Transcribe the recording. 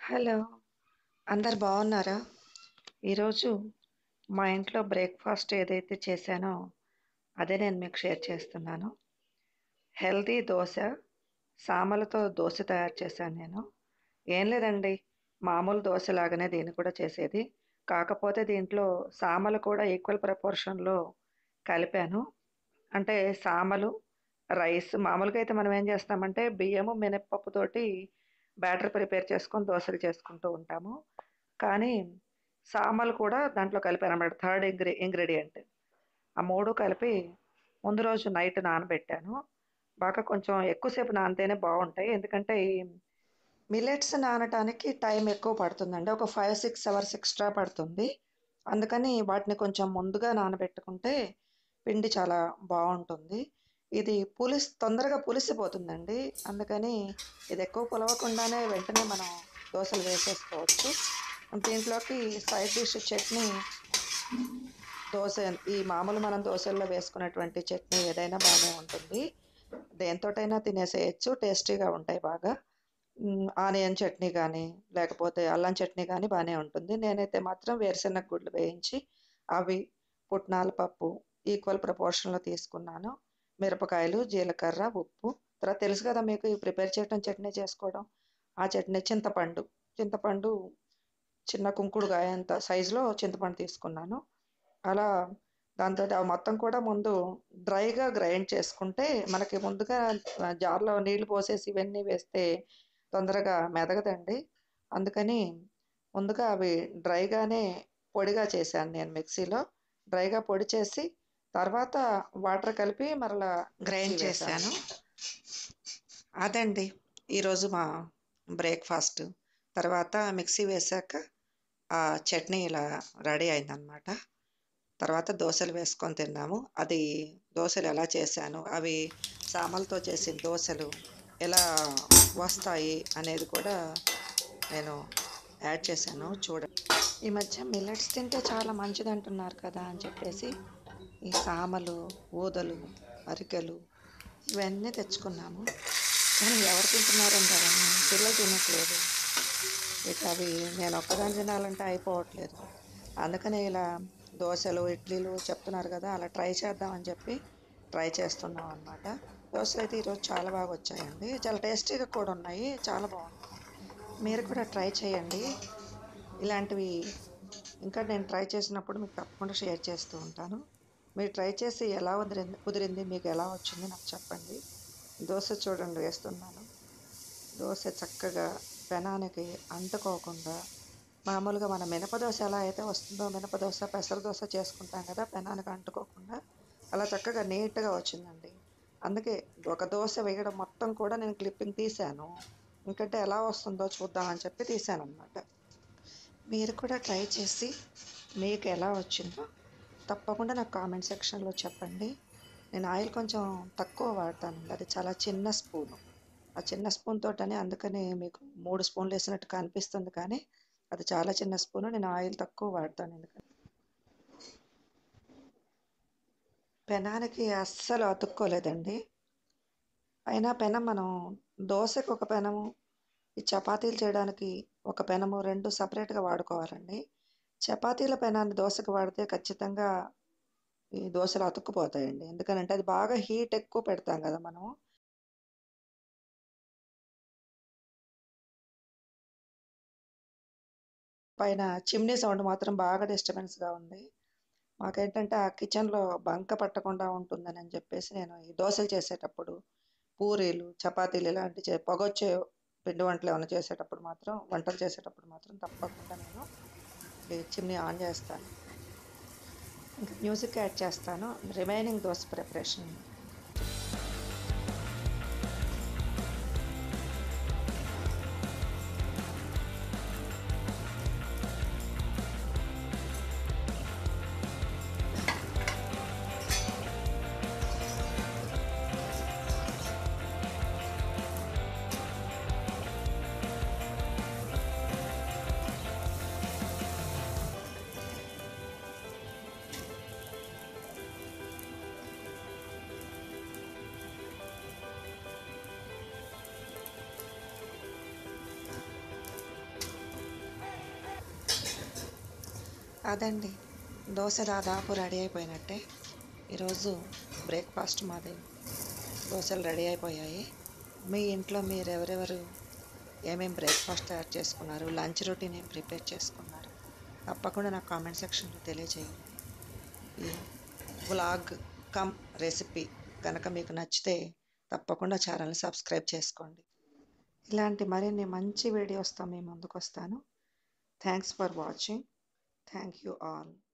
Hello! అందరు బావున్నారా? ఈరోజు మా ఇంట్లో బ్రేక్‌ఫాస్ట్ ఏదైతే చేశానో, అదే నేను మీకు షేర్ చేస్తున్నాను. హెల్తీ దోస, సామలతో దోస తయారు చేశాను నేను. ఏం లేదండి, మామూలు దోసలాగానే దీన్ని కూడా చేసేది. కాకపోతే దీంట్లో సామలు కూడా ఈక్వల్ ప్రపోర్షన్‌లో కలిపాను. అంటే సామలు, రైస్ మామూలుగా అయితే మనం ఏం చేస్తామంటే బియ్యము, మినపప్పుతోటి బ్యాటర్ ప్రిపేర్ చేసుకొని దోసలు చేసుకుంటూ ఉంటాము. కానీ సామలు కూడా దాంట్లో కలిపానన్నమాట. Third ఇంగ్రీ ingredient. ఆ 3 కలిపి ముందు రోజు నైట్ నానబెట్టాను. బాగా కొంచెం ఎక్కువ సేపు నానితేనే బావుంటాయి. ఎందుకంటే ఈ మిల్లెట్స్ నానటానికి టైం ఎక్కువ పడుతుందండి. ఒక 5, 6 అవర్స్ ఎక్స్‌ట్రా పడుతుంది. అందుకని వాటిని కొంచెం ముందుగా నానబెట్టుకుంటే పిండి చాలా బావుంటుంది. ఇది పులిస్ తొందరగా పులిసిపోతుందండి. అందుకని ఇది ఎక్కువ పులవకుండానే వెంటనే మనం దోసలు వేసేసుకోవచ్చు. దీంట్లోకి సైడ్ డిష్ చట్నీ దోస ఈ మామూలు మనం దోసల్లో వేసుకునేటువంటి చట్నీ ఏదైనా బానే ఉంటుంది. దేనితోటైనా తినేసేయొచ్చు. టేస్టీగా ఉంటాయి బాగా. హ్మ్. ఆనియన్ చట్నీ గానీ, లేకపోతే అల్లం చట్నీ గానీ బానే ఉంటుంది. నేనైతే మాత్రం వేరుశనగ గుళ్ళు వేయించి, అవి, పుట్నాల పప్పు ఈక్వల్ ప్రపోర్షన్‌లో తీసుకున్నాను. మిరపకాయలు, జీలకర్ర, ఉప్పు తర్వాత తెలుసు కదా మీకు ఇవి ప్రిపేర్ చేయటం చట్నీ చేసుకోవడం. ఆ చట్నీ చింతపండు. చింతపండు చిన్న కుంకుడుకాయ అంత సైజులో చింతపండు తీసుకున్నాను. అలా దాంతోటి అవి మొత్తం కూడా ముందు డ్రైగా గ్రైండ్ చేసుకుంటే మనకి ముందుగా ఆహ్, జార్‌లో నీళ్లు పోసేసి ఇవన్నీ వేస్తే తొందరగా మెదగదండి. అందుకని ముందుగా అవి డ్రైగానే పొడిగా చేశాను నేను మిక్సీలో. డ్రైగా పొడి చేసి తర్వాత వాటర్ కలిపి మరలా గ్రైండ్ చేశాను. అదండి ఈరోజు మా బ్రేక్‌ఫాస్ట్. తర్వాత మిక్సీ వేశాక ఆ చట్నీ ఇలా రెడీ అయిందనమాట. తర్వాత దోసలు వేసుకొని తిన్నాము. అది దోసలు ఎలా చేశాను, అవి సామలతో చేసిన దోసలు ఎలా వస్తాయి అనేది కూడా నేను యాడ్ చేశాను చూడండి. ఈ మధ్య మిల్లెట్స్ తింటే చాలా మంచిదంటున్నారు కదా అని చెప్పేసి ఈ సామలు, ఊదలు, అరికెలు ఇవన్నీ తెచ్చుకున్నాము. కానీ ఎవరు తింటున్నారండి అవన్నీ? పిల్లలు తినట్లేదు. ఇక అవి నేను ఒక్కదాన్ని తినాలంటే అయిపోవట్లేదు. అందుకనే ఇలా దోసలు, ఇడ్లీలు చెప్తున్నారు కదా! అలా ట్రై చేద్దామని చెప్పి ట్రై చేస్తున్నాం అనమాట. దోసలైతే ఈరోజు చాలా బాగా వచ్చాయండి. చాలా టేస్టీగా కూడా ఉన్నాయి. చాలా బావున్నాయి. మీరు కూడా ట్రై చేయండి. ఇలాంటివి ఇంకా నేను ట్రై చేసినప్పుడు మీకు తప్పకుండా షేర్ చేస్తూ ఉంటాను. మీరు ట్రై చేసి ఎలా వదిరింది కుదిరింది, మీకు ఎలా వచ్చింది నాకు చెప్పండి. దోస చూడండి వేస్తున్నాను. దోస చక్కగా పెనానికి అంటుకోకుండా మామూలుగా మన మినపదోస ఎలా అయితే వస్తుందో మినపదోస, పెసర దోస చేసుకుంటాం కదా! పెనానికి అంటుకోకుండా అలా చక్కగా నీట్‌గా వచ్చిందండి. అందుకే ఒక దోస వేయడం మొత్తం కూడా నేను క్లిప్పింగ్ తీశాను. ఎందుకంటే ఎలా వస్తుందో చూద్దాం అని చెప్పి తీశాననమాట. మీరు కూడా ట్రై చేసి మీకు ఎలా వచ్చిందో తప్పకుండా నాకు కామెంట్ సెక్షన్‌లో చెప్పండి. నేను ఆయిల్ కొంచెం తక్కువ వాడతానండి. అది చాలా చిన్న స్పూను. ఆ చిన్న స్పూన్ తోటని అందుకని మీకు 3 స్పూన్లు వేసినట్టు కనిపిస్తుంది కానీ అది చాలా చిన్న స్పూను. నేను ఆయిల్ తక్కువ వాడతాను ఎందుకంటే పెనానికి అస్సలు అతుక్కోలేదండి. అయినా పెనం మనం దోసకి ఒక పెనము, ఈ చపాతీలు చేయడానికి ఒక పెనము 2 సెపరేట్‌గా వాడుకోవాలండి. చపాతీల పెనాన్ని దోసకి వాడితే ఖచ్చితంగా ఈ దోసలు అతుక్కుపోతాయండి. ఎందుకనంటే అది బాగా హీట్ ఎక్కువ పెడతాం కదా మనం. పైన చిమ్నీ సౌండ్ మాత్రం బాగా డిస్టర్బెన్స్‌గా ఉంది. మాకేంటంటే ఆ కిచెన్‌లో బంక పట్టకుండా ఉంటుందని చెప్పేసి నేను ఈ దోసలు చేసేటప్పుడు, పూరీలు, చపాతీలు ఇలాంటి చే పొగొచ్చే పిండి వంటలు ఏమైనా చేసేటప్పుడు మాత్రం వంటలు చేసేటప్పుడు మాత్రం తప్పకుండా నేను ఈ చిమ్నీ ఆన్ చేస్తాను. ఇంకా మ్యూజిక్ యాడ్ చేస్తాను. రిమైనింగ్ దోస ప్రిపరేషన్ అదండి దోశ దాదాపు రెడీ అయిపోయినట్టే ఈరోజు బ్రేక్ఫాస్ట్ మాది దోశలు రెడీ అయిపోయాయి మీ ఇంట్లో మీరు ఎవరెవరు ఏమేమి బ్రేక్ఫాస్ట్ తయారు చేసుకున్నారు లంచ్ రొటీన్ ఏం ప్రిపేర్ చేసుకున్నారు తప్పకుండా నాకు కామెంట్ సెక్షన్లో తెలియజేయండి ఈ వ్లాగ్ కమ్ రెసిపీ కనుక మీకు నచ్చితే తప్పకుండా ఛానల్ని సబ్స్క్రైబ్ చేసుకోండి ఇలాంటి మరిన్ని మంచి వీడియోస్తో మీ ముందుకు వస్తాను thanks for watching thank you all